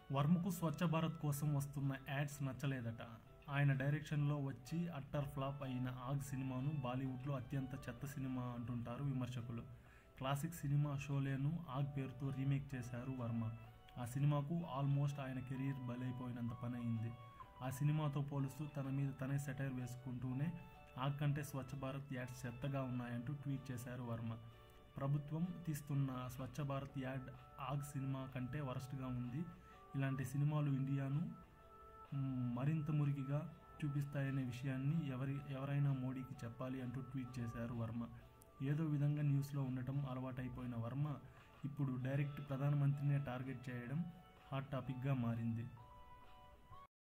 వర్మకు స్వచ్ఛ భారత్ కోసం వస్తున్న యాడ్స్ నచ్చలేదట ఆయన డైరెక్షన్లో వచ్చి అట్టర్ ఫ్లాప్ అయిన ఆగ్ సినిమాను బాలీవుడ్లో అత్యంత చెత్త సినిమా అంటుంటారు విమర్శకులు క్లాసిక్ సినిమా షోలేను ఆగ్ పేరుతో రీమేక్ చేశారు వర్మ ఆ సినిమాకు ఆల్మోస్ట్ ఆయన కెరీర్ బలైపోయినంత పని అయింది ఆ సినిమాతో పోలుస్తూ తన మీద తనే సెటైర్ వేసుకుంటూనే ఆగ్ కంటే స్వచ్ఛ భారత్ యాడ్స్ చెత్తగా ఉన్నాయంటూ ట్వీట్ చేశారు వర్మ ప్రభుత్వం తీస్తున్న స్వచ్ఛ భారత్ యాడ్ ఆగ్ సినిమా కంటే వరస్ట్గా ఉంది ఇలాంటి సినిమాలు ఇండియాను మ్, మరింత మురికిగా చూపిస్తాయనే విషయాన్ని ఎవరి ఎవరైనా మోడీకి చెప్పాలి అంటూ ట్వీట్ చేశారు వర్మ ఏదో విధంగా న్యూస్లో ఉండటం అలవాటైపోయిన వర్మ ఇప్పుడు డైరెక్ట్ ప్రధానమంత్రినే టార్గెట్ చేయడం హాట్ టాపిక్గా మారింది